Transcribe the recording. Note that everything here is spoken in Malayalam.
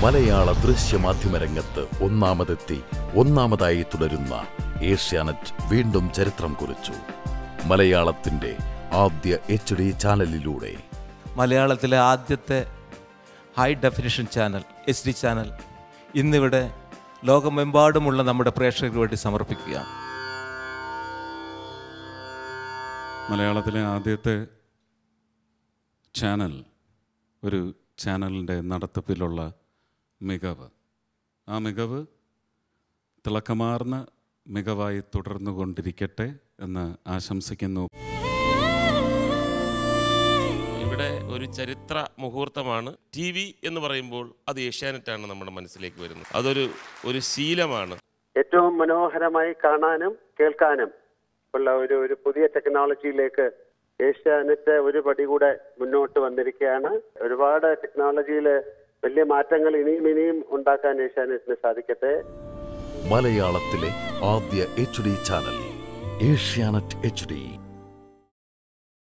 മലയാള ദൃശ്യമാധ്യമ രംഗത്ത് ഒന്നാമതെത്തി ഒന്നാമതായി തുടരുന്ന ഏഷ്യാനെറ്റ് വീണ്ടും ചരിത്രം കുറിച്ചു മലയാളത്തിന്റെ ആദ്യ എച്ച് ഡി ചാനലിലൂടെ മലയാളത്തിലെ ആദ്യത്തെ high definition channel H D channel ഇന്നിവിടെ ലോകമെമ്പാടുമുള്ള നമ്മുടെ പ്രേക്ഷകർക്ക് വേണ്ടി സമർപ്പിക്കുകയാണ് മലയാളത്തിലെ ആദ്യത്തെ ചാനൽ ഒരു ചാനലിൻ്റെ നടത്തിപ്പിലുള്ള മികവ് ആ മികവ് തിളക്കമാർന്ന മികവായി തുടർന്നുകൊണ്ടിരിക്കട്ടെ എന്ന് ആശംസിക്കുന്നു ഇവിടെ ഒരു ചരിത്ര മുഹൂർത്തമാണ് ടി വി എന്ന് പറയുമ്പോൾ അത് ഏഷ്യാനെറ്റാണ് നമ്മുടെ മനസ്സിലേക്ക് വരുന്നത് അതൊരു ഒരു ശീലമാണ് ഏറ്റവും മനോഹരമായി കാണാനും കേൾക്കാനും ഉള്ള ഒരു ഒരു പുതിയ ടെക്നോളജിയിലേക്ക് ഏഷ്യാനെറ്റ് ഒരു പടി കൂടെ മുന്നോട്ട് വന്നിരിക്കുകയാണ് ഒരുപാട് ടെക്നോളജിയിൽ വലിയ മാറ്റങ്ങൾ ഇനിയും ഇനിയും ഉണ്ടാക്കാൻ ഏഷ്യാനെറ്റിന് സാധിക്കട്ടെ മലയാളത്തിലെ ആദ്യ H D channel Asianet H D